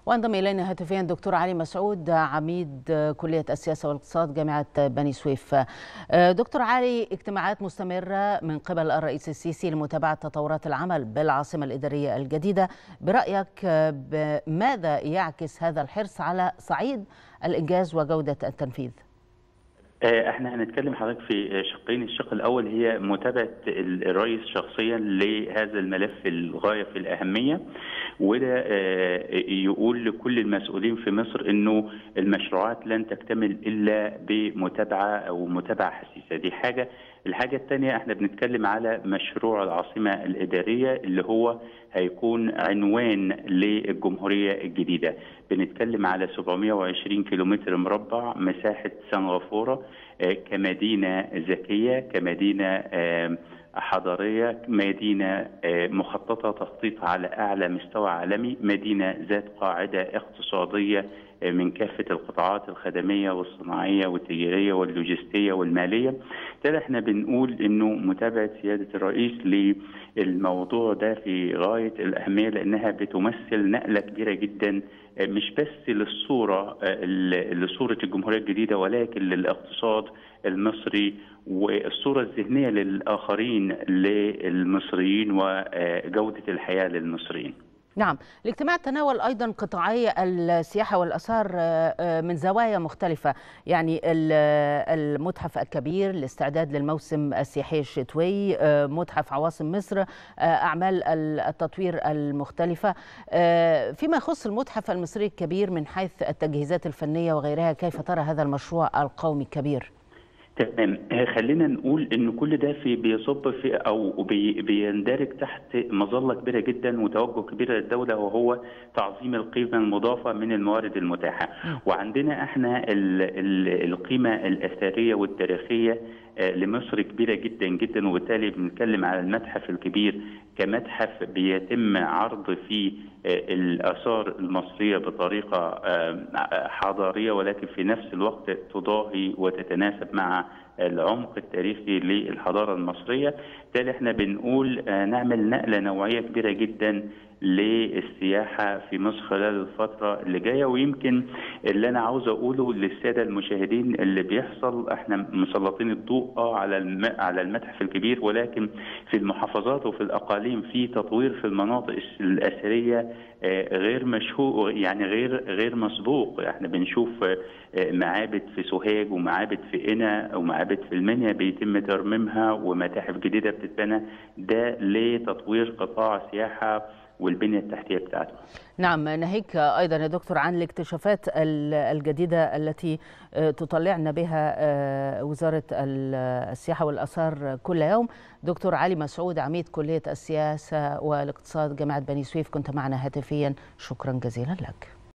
وانضم الينا هاتفيا دكتور علي مسعود عميد كليه السياسه والاقتصاد جامعه بني سويف. دكتور علي اجتماعات مستمره من قبل الرئيس السيسي لمتابعه تطورات العمل بالعاصمه الاداريه الجديده، برايك ماذا يعكس هذا الحرص على صعيد الانجاز وجوده التنفيذ؟ احنا هنتكلم حضرتك في شقين الشق الاول هي متابعه الرئيس شخصيا لهذا الملف الغايه في الاهميه وده يقول لكل المسؤولين في مصر انه المشروعات لن تكتمل الا بمتابعه او متابعه حسيسه دي حاجه الحاجة الثانية احنا بنتكلم على مشروع العاصمة الإدارية اللي هو هيكون عنوان للجمهورية الجديدة بنتكلم على 720 كيلومتر مربع مساحة سنغافورة كمدينة ذكية كمدينة حضارية مدينة مخططة تخطيط على أعلى مستوى عالمي مدينة ذات قاعدة اقتصادية من كافة القطاعات الخدمية والصناعية والتجارية واللوجستية والمالية بالتالي احنا بنقول انه متابعة سيادة الرئيس للموضوع ده في غاية الأهمية لأنها بتمثل نقلة كبيرة جدا مش بس للصورة لصورة الجمهورية الجديدة ولكن للاقتصاد المصري والصورة الذهنية للآخرين للمصريين وجودة الحياة للمصريين نعم الاجتماع تناول أيضا قطاعي السياحة والأثار من زوايا مختلفة يعني المتحف الكبير الاستعداد للموسم السياحي الشتوي متحف عواصم مصر أعمال التطوير المختلفة فيما يخص المتحف المصري الكبير من حيث التجهيزات الفنية وغيرها كيف ترى هذا المشروع القومي الكبير؟ تمام خلينا نقول ان كل ده في بيصب في او بي بيندرج تحت مظله كبيره جدا وتوجه كبير للدوله وهو تعظيم القيمه المضافه من الموارد المتاحه وعندنا احنا ال ال القيمه الاثريه والتاريخيه لمصر كبيره جدا جدا وبالتالي بنتكلم على المتحف الكبير كمتحف بيتم عرض فيه الاثار المصريه بطريقه حضاريه ولكن في نفس الوقت تضاهي وتتناسب مع العمق التاريخي للحضاره المصريه، بالتالي احنا بنقول نعمل نقله نوعيه كبيره جدا للسياحه في مصر خلال الفتره اللي جايه ويمكن اللي انا عاوز اقوله للساده المشاهدين اللي بيحصل احنا مسلطين الضوء اه على على المتحف الكبير ولكن في المحافظات وفي الاقاليم في تطوير في المناطق الاثريه غير مشهور يعني غير غير مسبوق احنا بنشوف معابد في سوهاج ومعابد في قنا ومعابد في المنيا بيتم ترميمها ومتاحف جديده بتتبنى ده لتطوير قطاع السياحه والبنيه التحتيه بتاعته. نعم ناهيك ايضا يا دكتور عن الاكتشافات الجديده التي تطلعنا بها وزاره السياحه والاثار كل يوم. دكتور علي مسعود عميد كليه السياسه والاقتصاد جامعه بني سويف كنت معنا هاتفيا شكرا جزيلا لك.